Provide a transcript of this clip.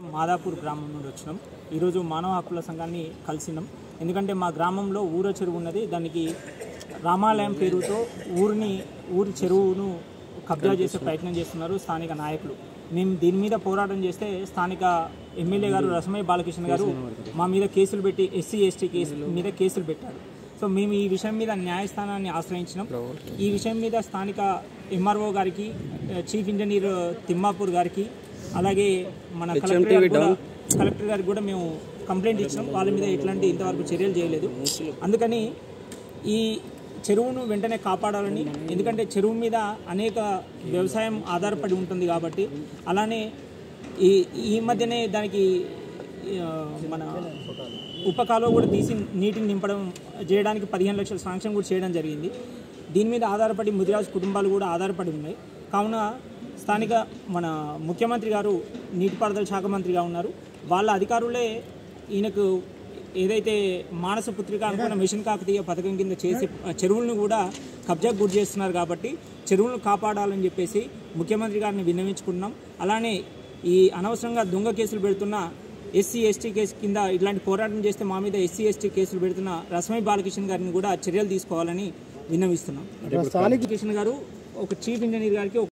మాదాపూర్ గ్రామం నుండి వచ్చినాం ఈరోజు మానవ హక్కుల సంఘాన్ని కలిసినాం ఎందుకంటే మా గ్రామంలో ఊర చెరువు ఉన్నది దానికి రామాలయం పేరుతో ఊరిని ఊరి చెరువును కబ్జా చేసే ప్రయత్నం చేస్తున్నారు స్థానిక నాయకులు మేము దీని మీద పోరాటం చేస్తే స్థానిక ఎమ్మెల్యే గారు రసమయ్య బాలకృష్ణ గారు మా మీద కేసులు పెట్టి ఎస్సీ ఎస్టీ కేసు మీద కేసులు పెట్టారు సో మేము ఈ విషయం మీద న్యాయస్థానాన్ని ఆశ్రయించినాం ఈ విషయం మీద స్థానిక ఎంఆర్ఓ గారికి ఆ, చీఫ్ ఇంజనీర్ తిమ్మాపూర్ గారికి అలాగే మన కలెక్టర్ గారికి కూడా కలెక్టర్ గారికి కూడా మేము కంప్లైంట్ ఇచ్చినాం వాళ్ళ మీద ఎట్లాంటి ఇంతవరకు చర్యలు చేయలేదు అందుకని ఈ చెరువును వెంటనే కాపాడాలని ఎందుకంటే చెరువు మీద అనేక వ్యవసాయం ఆధారపడి ఉంటుంది కాబట్టి అలానే ఈ ఈ మధ్యనే దానికి ఆ, మన ఉపకాలో కూడా తీసి నీటిని నింపడం చేయడానికి పదిహేను లక్షల శాంక్షన్ కూడా చేయడం జరిగింది దీని మీద ఆధారపడి ముదిరాజు కుటుంబాలు కూడా ఆధారపడి ఉన్నాయి కావున స్థానిక మన ముఖ్యమంత్రి గారు నీటిపారుదల శాఖ మంత్రిగా ఉన్నారు వాళ్ళ అధికారులే ఈయనకు ఏదైతే మానస పుత్రిక అనుకున్న మిషన్ కాకతీయ పథకం కింద చేసి చెరువులను కూడా కబ్జాకు గురి చేస్తున్నారు కాబట్టి చెరువులను కాపాడాలని చెప్పేసి ముఖ్యమంత్రి గారిని విన్నవించుకున్నాం అలానే ఈ అనవసరంగా దొంగ కేసులు పెడుతున్న ఎస్సీ ఎస్టీ కేసు కింద ఇట్లాంటి పోరాటం చేస్తే మా మీద ఎస్సీ ఎస్టీ కేసులు పెడుతున్న రసమై బాలకృష్ణ గారిని కూడా చర్యలు తీసుకోవాలని విన్నవిస్తున్నాం బాలకృష్ణ గారు ఒక చీఫ్ ఇంజనీర్ గారికి